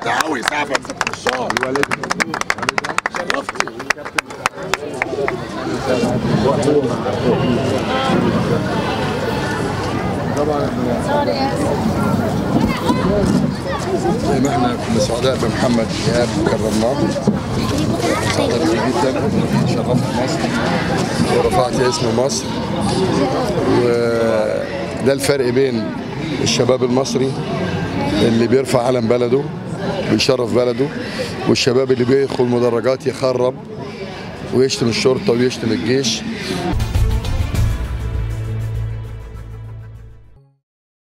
اتبسطت قوي سقف يا ست بشار شرفتي زي ما احنا كنا سعداء بمحمد ايهاب وكرمناه سعداء بيه جدا شرفت مصر ورفعت اسم مصر وده الفرق بين الشباب المصري اللي بيرفع علم بلده بيشرف بلده والشباب اللي بيدخل مدرجات يخرب ويشتم الشرطه ويشتم الجيش